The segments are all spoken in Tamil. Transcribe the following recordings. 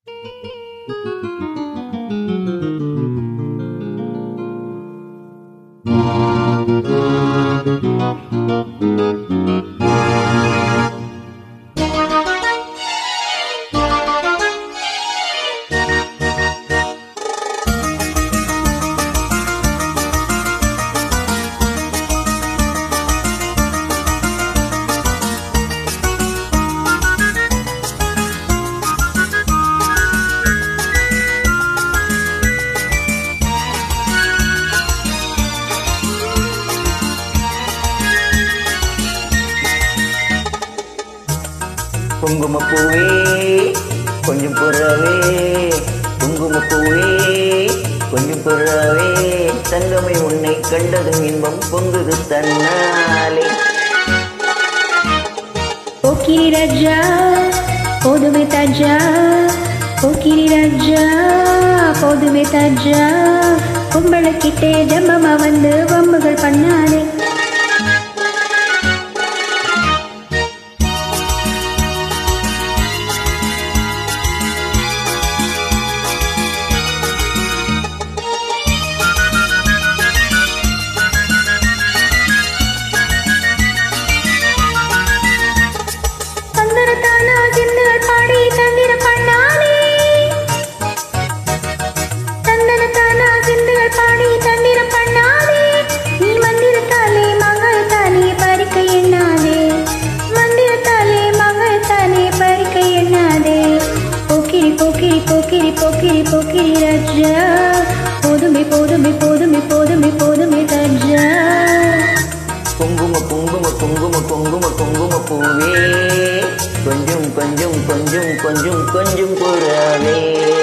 குங்குமப்பூவே கொஞ்சம் புறவே குங்குமப்பூவே கொஞ்சம் புறவே தங்கமை உன்னை கண்டதும் இன்பம் பொங்குது தன்னாலே போக்கிரி ராஜா போதுமே தாஜா போக்கிரி ராஜா போதுமே தாஜா கும்பலக்கிட்டே ஜம்மமா வந்து வம்புகள் பண்ணாதே தந்திரத்தானா சிந்துகள் பாடி தந்திர பண்ணாதே தந்தனத்தானா சிந்துகள் பாடி தந்திர பண்ணாதே நீ மந்திரத்தாலே மங்கள்தானே பறிக்க எண்ணாதே மந்திரத்தாலே மங்கள்தானே பறிக்க எண்ணாதே போக்கிரி போக்கிரி போக்கிரி போக்கிரி போக்கிரி ராஜா போதுமே போதுமே போதுமே போதுமே போதுமே ராஜா குங்கும குங்கும குங்கும குங்கும குங்கும பூவே கொஞ்சம் கொஞ்சம் கொஞ்சம் கொஞ்சம் கொஞ்சம் புறவே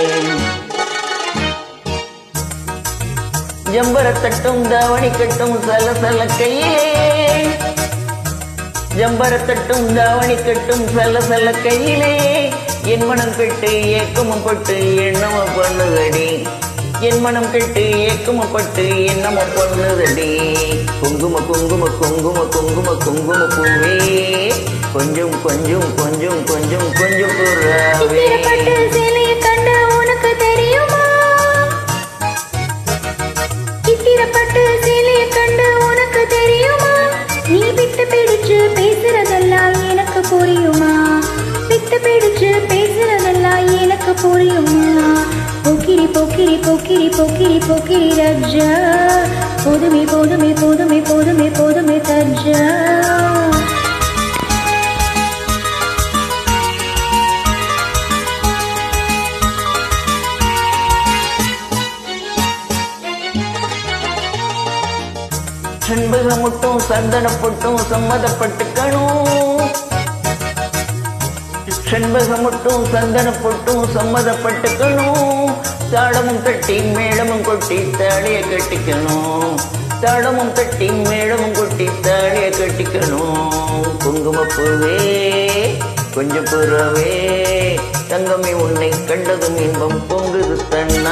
ஜம்பரத்தட்டும் தாவணி கட்டும் சல சல கையிலே ஜம்பரத்தட்டும் தாவணி கட்டும் சல சல கையிலே என் மனம் கெட்டு ஏக்கமும் பட்டு எண்ணமும் பண்ணுதடி என் மனம் கெட்டு ஏக்கமும் பட்டு எண்ணமும் பண்ணுதடி குங்கும குங்கும குங்கும குங்கும குங்கும பூவே கொஞ்சம் கொஞ்சம் கொஞ்சம் கொஞ்சம் கொஞ்சம் புறாவே சித்திரப்பட்டு சேலையை கண்டு உனக்கு தெரியுமா சித்திரப்பட்டு சேலையை கண்டு உனக்கு தெரியுமா நீ விட்டு பிடிச்சு பேசுறதெல்லாம் எனக்கு புரியுமா விட்டு பிடிச்சு பேசுறதெல்லாம் எனக்கு புரியுமா போக்கிரி போக்கிரி போக்கிரி போக்கிரி போக்கிரி ராஜா போதுமே போதுமே போதுமே போதுமே போதுமே தஜா செண்பகமுட்டும் சந்தனப்பட்டும் சம்மதப்பட்டுக்கணும் செண்பகமுட்டும் சந்தனப்பட்டும் சம்மதப்பட்டுக்கணும் தாளமும் தட்டி மேளமும் கொட்டி தாலிய கட்டிக்கணும் தாளமும் தட்டி மேளமும் கொட்டி தாலிய கட்டிக்கணும் குங்குமப்பூவே கொஞ்சம் புறவே தங்கமே உன்னை கண்டதும் இன்பம் பொங்குது தன்